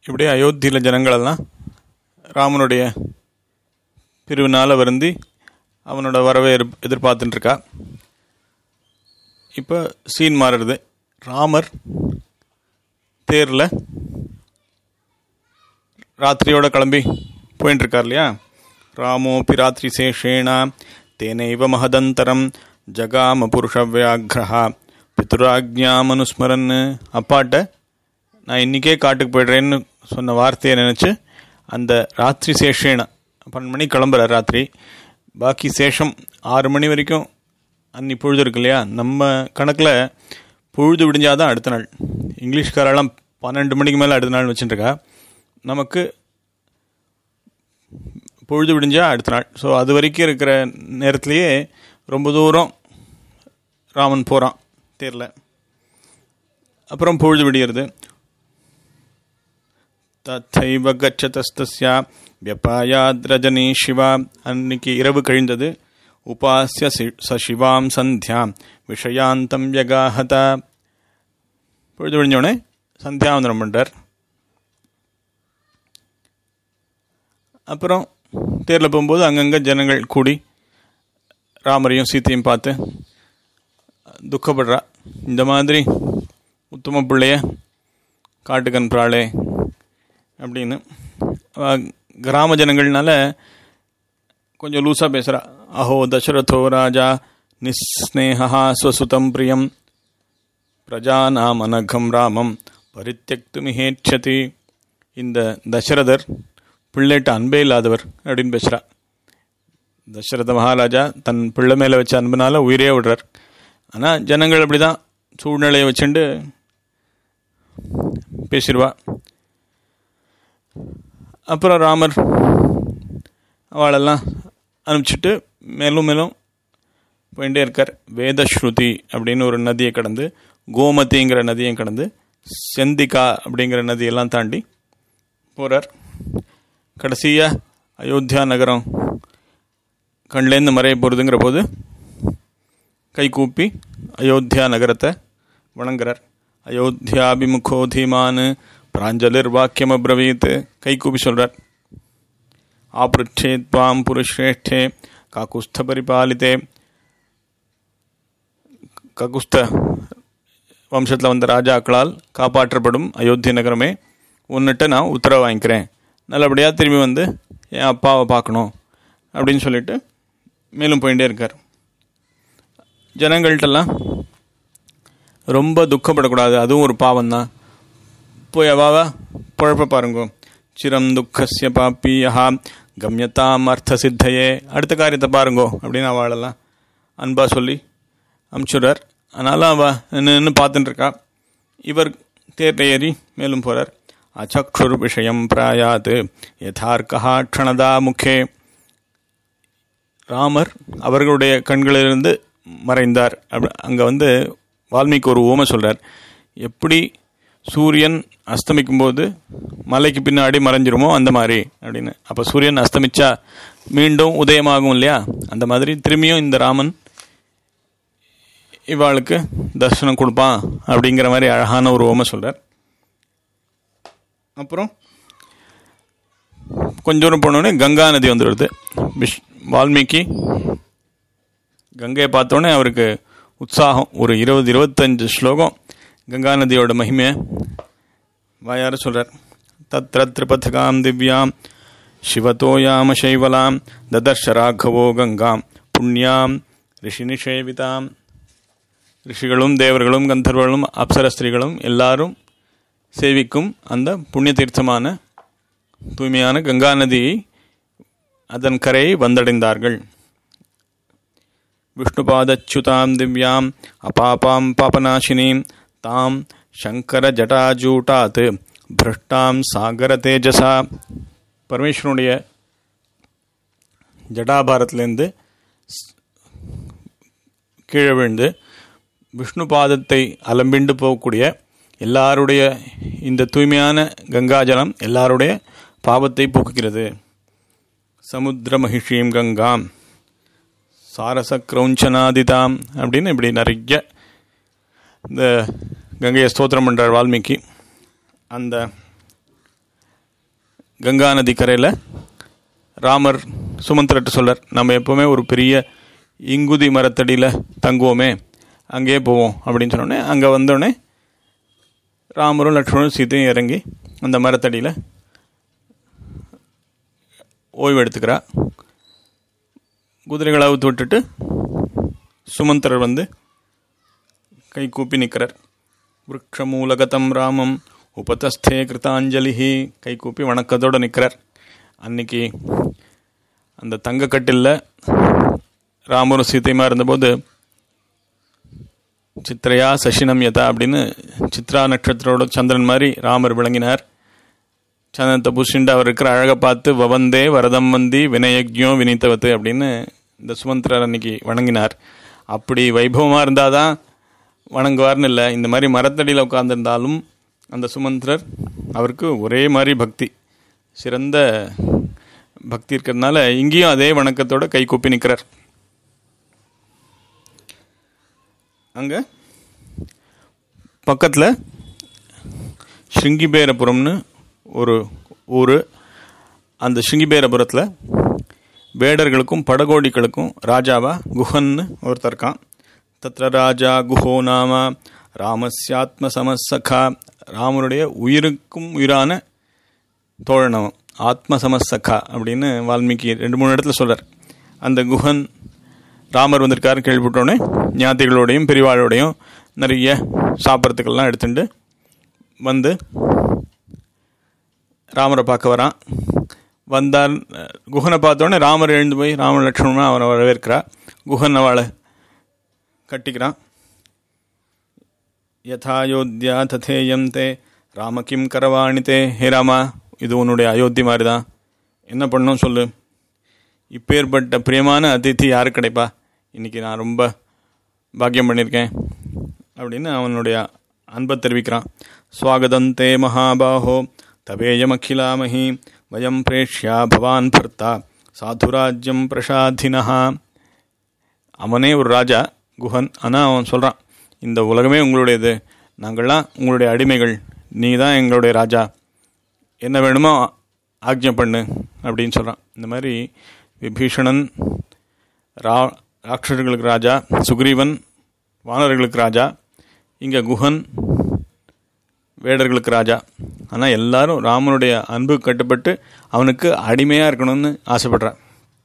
இப்படி அயோத்தியில் ஜனங்களெல்லாம் ராமனுடைய பிரிவினால் வருந்தி அவனோட வரவை எதிர் எதிர்பார்த்துட்டு இருக்கா இப்போ சீன் மாறுறது ராமர் தேரில் ராத்திரியோட கிளம்பி போயின்னு இருக்கார் இல்லையா ராமோபி ராத்திரி சேஷேணா தேனைவ மகதந்தரம் ஜகாம புருஷ வியாகிரஹா பிதுராக்ஞாமனுஸ்மரன் அப்பாட்ட நான் இன்றைக்கே காட்டுக்கு போய்டுறேன்னு சொன்ன வார்த்தையை நினச்சி அந்த ராத்திரி சேஷேன பன்னெண்டு மணி கிளம்புற ராத்திரி பாக்கி சேஷம் ஆறு மணி வரைக்கும் அன்னி பொழுது இருக்கு இல்லையா நம்ம கணக்கில் பொழுது விடிஞ்சாதான் அடுத்த நாள் இங்கிலீஷ்காரெல்லாம் பன்னெண்டு மணிக்கு மேலே அடுத்த நாள் வச்சுட்டுருக்கா நமக்கு பொழுது விடிஞ்சா அடுத்த நாள் ஸோ அது வரைக்கும் இருக்கிற நேரத்துலையே ரொம்ப தூரம் ராமன் போகிறான் தேரில் அப்புறம் பொழுது விடியறது தத்தைவ கச்சதஸ்தஸ்யா வியபாயாத் ரஜனி சிவா அன்னைக்கு இரவு கழிந்தது உபாசிய சி- ச சிவாம் சந்தியாம் விஷயாந்தம் யகாஹத பொழுது விடிஞ்சோடனே சந்தியாவந்தனம் பண்ணுறார் அப்புறம் தேரில் போகும்போது அங்கங்கே ஜனங்கள் கூடி ராமரையும் சீத்தையும் பார்த்து துக்கப்படுறா இந்த மாதிரி உத்தம பிள்ளைய காட்டுக்கு அனுப்புகிறாளே அப்படின்னு அவ கிராம ஜனங்கள்னால கொஞ்சம் லூஸாக பேசுகிறா அஹோ தசரதோ ராஜா நிஸ்னேகா ஸ்வசுதம் பிரியம் பிரஜானாம் அனகம் ராமம் பரித்தியக்துமிஹேட்சதி இந்த தசரதர் பிள்ளைகிட்ட அன்பே இல்லாதவர் அப்படின்னு பேசுகிறா தசரத மகாராஜா தன் பிள்ளை மேலே வச்ச அன்புனால உயிரே விடுறார் ஆனால் ஜனங்கள் அப்படி தான் சூழ்நிலையை வச்சுண்டு பேசிடுவா அப்புறம் ராமர் அவளெல்லாம் அனுப்பிச்சிட்டு மேலும் மேலும் போயிட்டே இருக்கார் வேதஸ்ருதி அப்படின்னு ஒரு நதியை கடந்து கோமதிங்கிற நதியை கடந்து செந்திகா அப்படிங்கிற நதியெல்லாம் தாண்டி போகிறார் கடைசியாக அயோத்தியா நகரம் கண்லேருந்து மறைய போகிறதுங்கிற போது கை கூப்பி அயோத்தியா நகரத்தை வணங்குறார் அயோத்தியாபிமுகோ தீமான் பிராஞ்சலிர் வாக்கியம் அப்ரவீத் கை கூப்பி சொல்கிறார் ஆபிருச்சே துவாம் புருஷ்ரேஷ்டே காக்குஸ்த பரிபாலித்தே ககுஸ்த வம்சத்தில் வந்த ராஜாக்களால் காப்பாற்றப்படும் அயோத்தி நகரமே உன்னிட்ட நான் உத்தரவு வாங்கிக்கிறேன் நல்லபடியாக திரும்பி வந்து என் அப்பாவை பார்க்கணும் அப்படின்னு சொல்லிட்டு மேலும் போயிட்டே இருக்கார் ஜனங்கள்கிட்டலாம் ரொம்ப துக்கப்படக்கூடாது அதுவும் ஒரு பாவம்தான் போய் அவாவா குழப்ப பாருங்க சிரம் துக்கசிய பாப்பியா கம்யத்தாம் அர்த்த சித்தையே அடுத்த காரியத்தை பாருங்கோ அப்படின்னு அவளெல்லாம் அன்பா சொல்லி அமுச்சுடுறார் அதனால அவ நின்று பார்த்துட்டு இருக்கா இவர் தேர்ல ஏறி மேலும் போறார் அச்சக்ஷுர் விஷயம் பிராயாத் யதார்க்கா க்ஷணதா முகே ராமர் அவர்களுடைய கண்களிலிருந்து மறைந்தார் அப்ப- அங்க வந்து வால்மீகி ஒரு ஊமை சொல்றார் எப்படி சூரியன் அஸ்தமிக்கும் போது மலைக்கு பின்னாடி மறைஞ்சிருமோ அந்த மாதிரி அப்படின்னு அப்போ சூரியன் அஸ்தமிச்சா மீண்டும் உதயமாகும் இல்லையா அந்த மாதிரி திரும்பியும் இந்த ராமன் இவாளுக்கு தர்சனம் கொடுப்பான் அப்படிங்கிற மாதிரி அழகான ஒரு ஓமை சொல்றார் அப்புறம் கொஞ்ச தூரம் போனோடனே கங்கா நதி வந்துடுது விஷ் வால்மீகி கங்கையை பார்த்தோன்னே அவருக்கு உற்சாகம் ஒரு இருபது இருபத்தஞ்சு ஸ்லோகம் கங்கா நதியோட மகிமையை வாயார சொல்றார் தத்ர திரிபதகாம் திவ்யாம் சிவதோயாம சைவலாம் ததர்ஷ ராഘவோ கங்காம் புண்ணியாம் ரிஷி நிஷேவிதாம் ரிஷிகளும் தேவர்களும் கந்தர்வர்களும் அப்சர ஸ்திரீகளும் எல்லாரும் சேவிக்கும் அந்த புண்ணிய தீர்த்தமான தூய்மையான கங்கா நதியை அதன் கரையை வந்தடைந்தார்கள் விஷ்ணுபாதச்சுதாம் திவ்யாம் அபாபாம் பாபநாசினீம் தாம் சங்கர ஜட்டாஜூட்டாத் பிரஷ்டாம் சாகர தேஜசா பரமேஸ்வரனுடைய ஜடாபாரத்திலேருந்து கீழே விழுந்து விஷ்ணு பாதத்தை அலம்பிண்டு போகக்கூடிய எல்லாருடைய இந்த தூய்மையான கங்காஜலம் எல்லாருடைய பாவத்தை போக்குகிறது சமுத்திர மகிஷீம் கங்காம் சாரச கிரௌஞ்சனாதிதாம் அப்படின்னு இப்படி நிறைய இந்த கங்கையை ஸ்தோத்திரம் பண்ணுறார் வால்மீகி அந்த கங்கா நதி கரையில் ராமர் சுமந்திரட்டு சொல்றார் நம்ம எப்போவுமே ஒரு பெரிய இங்குதி மரத்தடியில் தங்குவோமே அங்கேயே போவோம் அப்படின்னு சொன்னோடனே அங்கே வந்தோடனே ராமரும் லக்ஷ்மணரும் சீத்தையும் இறங்கி அந்த மரத்தடியில் ஓய்வு எடுத்துக்கிறா குதிரைகளை அவுத்து விட்டுட்டு சுமந்திரர் வந்து கை கூப்பி நிற்கிறார் விரக்ஷமூலகதம் ராமம் உபதஸ்தே கிருத்தாஞ்சலிஹி கை கூப்பி வணக்கத்தோடு நிற்கிறார் அன்னைக்கு அந்த தங்கக்கட்டிலில் ராமரும் சீத்தையுமா இருந்தபோது சித்திரையா சசினம் யதா அப்படின்னு சித்ரா நட்சத்திரோட சந்திரன் மாதிரி ராமர் விளங்கினார் சந்தனத்தை பூசிண்டு அவர் இருக்கிற அழகை பார்த்து வவந்தே வரதம் வந்தி வினயக்ஞோ வினித்தவத்து அப்படின்னு இந்த சுமந்திரர் அன்னைக்கு வணங்கினார் அப்படி வைபவமாக இருந்தால் தான் வணங்குவார்னு இல்லை இந்த மாதிரி மரத்தடியில் உட்கார்ந்திருந்தாலும் அந்த சுமந்திரர் அவருக்கு ஒரே மாதிரி பக்தி சிறந்த பக்தி இருக்கிறதுனால இங்கேயும் அதே வணக்கத்தோட கை கூப்பி நிற்கிறார் அங்கே பக்கத்தில் ஸ்ருங்கிபேரபுரம்னு ஒரு ஊர் அந்த ஸ்ருங்கிபேரபுரத்தில் வேடர்களுக்கும் படகோடிகளுக்கும் ராஜாவா குஹன்னு ஒருத்தர் இருக்கான் தத்ர ராஜா குஹோ நாம ராமஸ்யாத்ம சமசகா ராமனுடைய உயிருக்கும் உயிரான தோழனவன் ஆத்ம சமசகா அப்படின்னு வால்மீகி ரெண்டு மூணு இடத்துல சொல்றார் அந்த குஹன் ராமர் வந்திருக்காரு கேள்விப்பட்டோடனே ஞாத்திகளோடையும் பெரியவாளோடையும் நிறைய சாப்பிட்றதுக்கெல்லாம் எடுத்துட்டு வந்து ராமரை பார்க்க வரான் வந்தார் குஹனை பார்த்தோன்னே ராமர் எழுந்து போய் ராம லட்சுமணன் அவரை வரவேற்கிறா குஹன் அவளை கட்டிக்கிறான் யதாயோத்தியா ததேயம் தே ராம கிம் கரவாணித்தே ஹே ராமா இது உன்னுடைய அயோத்தி மாதிரி தான் என்ன பண்ணணும் சொல்லு இப்பேற்பட்ட பிரியமான அதித்தி யாரு கிடைப்பா இன்னைக்கு நான் ரொம்ப பாக்கியம் பண்ணியிருக்கேன் அப்படின்னு அவனுடைய அன்பை தெரிவிக்கிறான் ஸ்வாகதம் தே மகாபாஹோ தவேயமகிலாமஹி வயம் பிரேஷ்யா பவான் பர்த்தா சாதுராஜ்யம் பிரசாதினஹா அவனே ஒரு ராஜா குஹன் ஆனால் அவன் சொல்கிறான் இந்த உலகமே உங்களுடையது நாங்கள்லாம் உங்களுடைய அடிமைகள் நீ தான் எங்களுடைய ராஜா என்ன வேணுமோ ஆக்ஞை பண்ணு அப்படின்னு சொல்கிறான் இந்த மாதிரி விபீஷணன் ரா ராட்சர்களுக்கு ராஜா சுக்ரீவன் வானர்களுக்கு ராஜா இங்கே குஹன் வேடர்களுக்கு ராஜா ஆனால் எல்லாரும் ராமனுடைய அன்பு கட்டுப்பட்டு அவனுக்கு அடிமையாக இருக்கணும்னு ஆசைப்படுறான்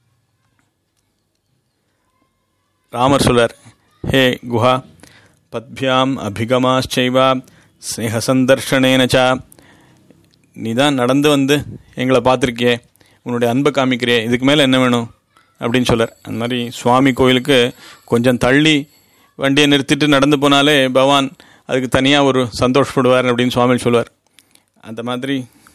ராமர் சொல்றார் ஹே குஹா பத்பியாம் அபிகமாச்சைவா ஸ்னேகசந்தர்ஷனேனச்சா நீ தான் நடந்து வந்து எங்களை பார்த்துருக்கியே உன்னுடைய அன்பை காமிக்கிறியே இதுக்கு மேலே என்ன வேணும் அப்படின்னு சொல்லார் அந்த மாதிரி சுவாமி கோயிலுக்கு கொஞ்சம் தள்ளி வண்டியை நிறுத்திட்டு நடந்து போனாலே பகவான் அதுக்கு தனியாக ஒரு சந்தோஷப்படுவார் அப்படின்னு சுவாமி சொல்லுவார் அந்த மாதிரி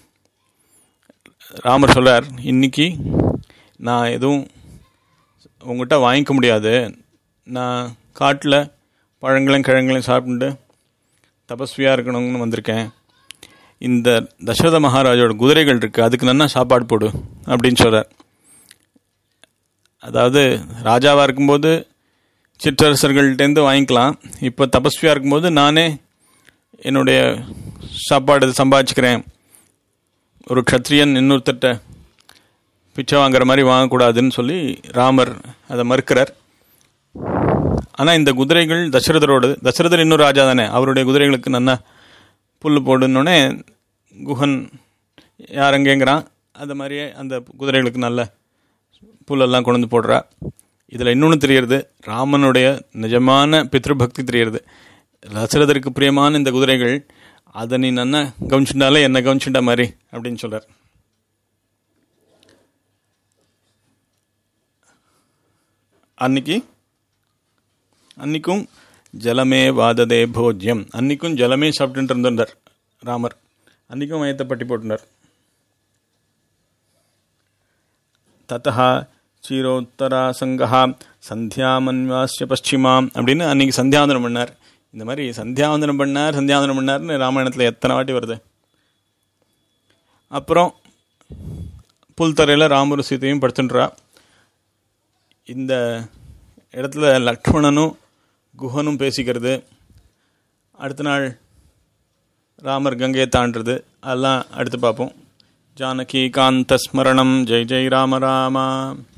ராமர் சொல்றார் இன்னைக்கு நான் எதுவும் உங்கள்கிட்ட வாங்கிக்க முடியாது நான் காட்டில் பழங்களையும் கிழங்களையும் சாப்பிட்டு தபஸ்வியாக இருக்கணும்னு வந்திருக்கேன் இந்த தசரத மகாராஜோட குதிரைகள் இருக்குது அதுக்கு நன்னா சாப்பாடு போடு அப்படின்னு சொல்கிறார் அதாவது ராஜாவாக இருக்கும்போது சிற்றரசர்கள்ட்டேருந்து வாங்கிக்கலாம் இப்போ தபஸ்வியாக இருக்கும்போது நானே என்னுடைய சாப்பாடு சம்பாதிச்சுக்கிறேன் ஒரு க்ஷத்ரியன் இன்னொருத்தட்ட பிச்சை வாங்குற மாதிரி வாங்கக்கூடாதுன்னு சொல்லி ராமர் அதை மறுக்கிறார் ஆனால் இந்த குதிரைகள் தசரதரோடு தசரதர் இன்னும் ராஜா தானே அவருடைய குதிரைகளுக்கு நல்லா புல் போடுன்னொடனே குஹன் யார் எங்கேங்கிறான் அது மாதிரியே அந்த குதிரைகளுக்கு நல்ல புல்லெல்லாம் கொண்டு வந்து போடுறா இதில் இன்னொன்று தெரியறது ராமனுடைய நிஜமான பித்ருபக்தி தெரியறது தசரதருக்கு பிரியமான இந்த குதிரைகள் அதை நீ நன்னா கவனிச்சுட்டாலே என்ன கவனிச்சுட்டா மாதிரி அப்படின்னு சொல்கிறார் அன்னைக்கு அன்னைக்கும் ஜலமே வாததே போஜ்யம் அன்னைக்கும் ஜலமே சாப்பிட்டுட்டு இருந்தார் ராமர் அன்னைக்கும் மயத்தை பட்டி போட்டுனார் தத்தா சீரோத்தரா சங்கா சந்தியாமன்வாசிய பশ্চিமாம் அப்படின்னு அன்னைக்கு சந்தியாவந்தனம் பண்ணார் இந்த மாதிரி சந்தியாவந்தனம் பண்ணார் சந்தியாவந்தனம் பண்ணார்னு ராமாயணத்தில் எத்தனை வாட்டி வருது அப்புறம் புல்தரையில் ராமர் சீதையும் படுத்துன்றா இந்த இடத்துல லக்ஷ்மணனும் குஹனும் பேசிக்கிறது அடுத்த நாள் ராமர் கங்கையை தாண்டுறது அதெல்லாம் அடுத்து பார்ப்போம் जानकीकान्तस्मरणं जय जय राम राम